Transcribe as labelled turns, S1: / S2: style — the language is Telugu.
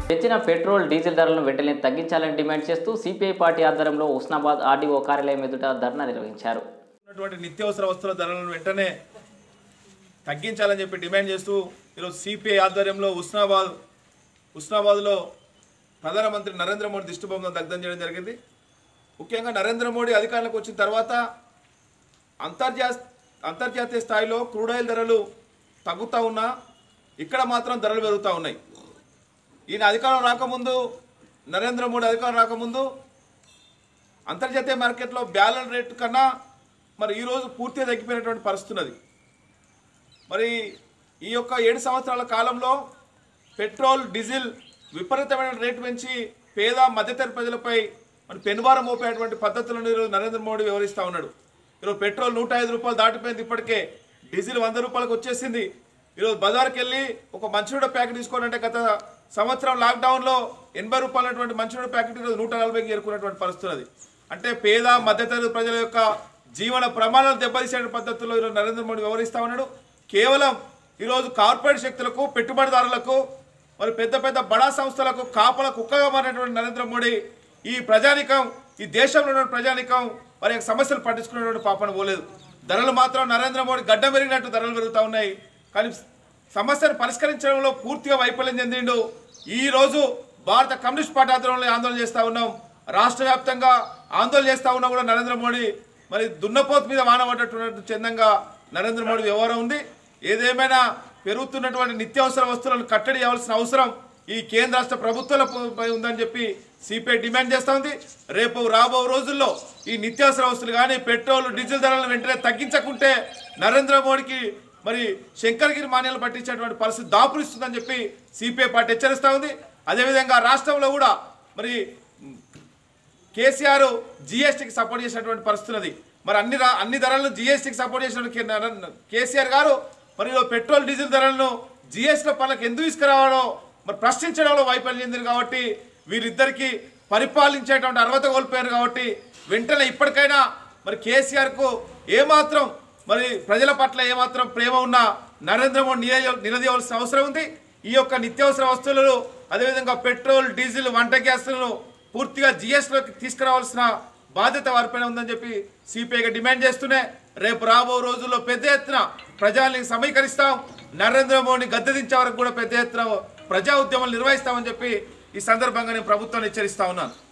S1: తెచ్చిన పెట్రోల్ డీజిల్ ధరలను వెంటనే తగ్గించాలని డిమాండ్ చేస్తూ సిపిఐ పార్టీ ఆధ్వర్యంలో ఉస్నాబాద్ ఆర్డీఓ కార్యాలయం ఎదుట ధర్నా నిర్వహించారు
S2: ఉన్నటువంటి నిత్యావసర వస్తువుల ధరలను వెంటనే తగ్గించాలని చెప్పి డిమాండ్ చేస్తూ ఈరోజు సిపిఐ ఆధ్వర్యంలో ఉస్నాబాద్ ఉస్నాబాద్లో ప్రధానమంత్రి నరేంద్ర మోడీ దిష్టిబొమ్మను దగ్ధం చేయడం జరిగింది ముఖ్యంగా నరేంద్ర మోడీ అధికారంలోకి వచ్చిన తర్వాత అంతర్జా అంతర్జాతీయ స్థాయిలో క్రూడ్ ఆయిల్ ధరలు తగ్గుతూ ఉన్నా ఇక్కడ మాత్రం ధరలు పెరుగుతూ ఉన్నాయి ఈయన అధికారం రాకముందు నరేంద్ర మోడీ అధికారం రాకముందు అంతర్జాతీయ మార్కెట్లో బ్యాలెన్స్ రేట్ కన్నా మరి ఈరోజు పూర్తిగా తగ్గిపోయినటువంటి పరిస్థితి ఉన్నది మరి ఈ యొక్క ఏడు సంవత్సరాల కాలంలో పెట్రోల్ డీజిల్ విపరీతమైన రేటు పెంచి పేద మధ్యతరగతి ప్రజలపై మరి పెనుభారం మోపేటువంటి పద్ధతులను ఈరోజు నరేంద్ర మోడీ వివరిస్తూ ఉన్నాడు ఈరోజు పెట్రోల్ నూట ఐదు రూపాయలు దాటిపోయింది ఇప్పటికే డీజిల్ వంద రూపాయలకు వచ్చేసింది ఈరోజు బజార్కి వెళ్ళి ఒక మంచినీడ ప్యాకెట్ తీసుకోవాలంటే గత సంవత్సరం లాక్డౌన్లో ఎనభై రూపాయలటువంటి మంచినీడ ప్యాకెట్ ఈరోజు నూట నలభైకి చేరుకున్నటువంటి పరిస్థితి ఉన్నది అంటే పేద మధ్యతరగతి ప్రజల యొక్క జీవన ప్రమాణాలు దెబ్బతీసే పద్ధతుల్లో ఈరోజు నరేంద్ర మోడీ వివరిస్తా ఉన్నాడు కేవలం ఈరోజు కార్పొరేట్ శక్తులకు పెట్టుబడిదారులకు మరి పెద్ద పెద్ద బడా సంస్థలకు కాపల కుక్కగా మారినటువంటి నరేంద్ర మోడీ ఈ ప్రజానికం ఈ దేశంలో ఉన్న ప్రజానికం వారి యొక్క సమస్యలు పట్టించుకునేటువంటి పాపన పోలేదు ధరలు మాత్రం నరేంద్ర మోడీ గడ్డ పెరిగినట్టు ధరలు పెరుగుతూ ఉన్నాయి కానీ సమస్యను పరిష్కరించడంలో పూర్తిగా వైఫల్యం చెందిండు ఈ రోజు భారత కమ్యూనిస్ట్ పార్టీ ఆధ్వర్యంలో ఆందోళన చేస్తూ ఉన్నాం రాష్ట్ర వ్యాప్తంగా ఆందోళన చేస్తూ ఉన్నా కూడా నరేంద్ర మోడీ మరి దున్నపోతు మీద వాన పడ్డటువంటి చందంగా నరేంద్ర మోడీ వ్యవహారం ఉంది ఏదేమైనా పెరుగుతున్నటువంటి నిత్యావసర వస్తువులను కట్టడి చేయాల్సిన అవసరం ఈ కేంద్ర రాష్ట్ర ప్రభుత్వాలపై ఉందని చెప్పి సిపిఐ డిమాండ్ చేస్తూ ఉంది రేపు రాబో రోజుల్లో ఈ నిత్యావసర వస్తువులు కానీ పెట్రోల్ డీజిల్ ధరలను వెంటనే తగ్గించకుంటే నరేంద్ర మోడీకి మరి శంకరగిరి మాన్యాలు పట్టించేటువంటి పరిస్థితి దాపురిస్తుందని చెప్పి సిపిఐ పార్టీ హెచ్చరిస్తూ ఉంది అదేవిధంగా రాష్ట్రంలో కూడా మరి కేసీఆర్ జిఎస్టీకి సపోర్ట్ చేసినటువంటి పరిస్థితి ఉన్నది మరి అన్ని రా- అన్ని ధరలను జిఎస్టీకి సపోర్ట్ చేసిన కే- నర- కేసీఆర్ గారు మరి ఈరోజు పెట్రోల్ డీజిల్ ధరలను జిఎస్టీ పనులకు ఎందుకు తీసుకురావడం మరి ప్రశ్నించడంలో వైఫల్యం చెందింది కాబట్టి వీరిద్దరికి పరిపాలించేటువంటి అర్హత కోల్పోయారు కాబట్టి వెంటనే ఇప్పటికైనా మరి కేసీఆర్కు ఏమాత్రం మరి ప్రజల పట్ల ఏమాత్రం ప్రేమ ఉన్నా నరేంద్ర మోడీ నిలదీ- నిలదీయవలసిన అవసరం ఉంది ఈ యొక్క నిత్యావసర వస్తువులను అదేవిధంగా పెట్రోల్ డీజిల్ వంట గ్యాస్లను పూర్తిగా జిఎస్టీలోకి తీసుకురావాల్సిన బాధ్యత వారిపైన ఉందని చెప్పి సిపిఐగా డిమాండ్ చేస్తూనే రేపు రాబో రోజుల్లో పెద్ద ఎత్తున ప్రజల్ని సమీకరిస్తాం నరేంద్ర మోడీ గద్దెదించే వరకు కూడా పెద్ద ఎత్తున ప్రజా ఉద్యమాలు నిర్వహిస్తామని చెప్పి ఈ సందర్భంగా నేను ప్రభుత్వాన్ని హెచ్చరిస్తా ఉన్నాను